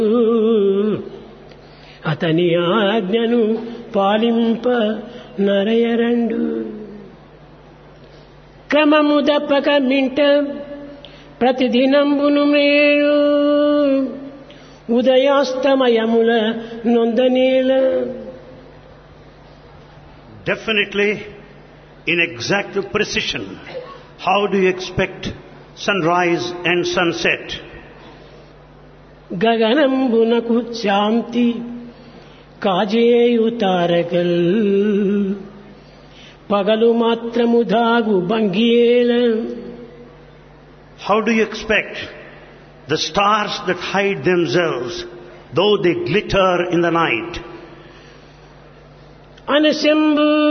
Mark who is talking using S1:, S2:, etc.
S1: అతని ఆజ్ఞను పాలింప నరయరండు క్రమము దప్పక మింట ప్రతిదినంబును మేలు ఉదయాస్తమయముల నొందనేల
S2: Definitely, in exact precision, how do you expect sunrise and sunset?
S1: గగనంబునకు శాంతి కాజేయు తారకల్ పగలు మాత్రము దాగు భంగియేల
S2: How do you expect the stars that hide themselves, though they glitter in the night?
S1: అనశంభు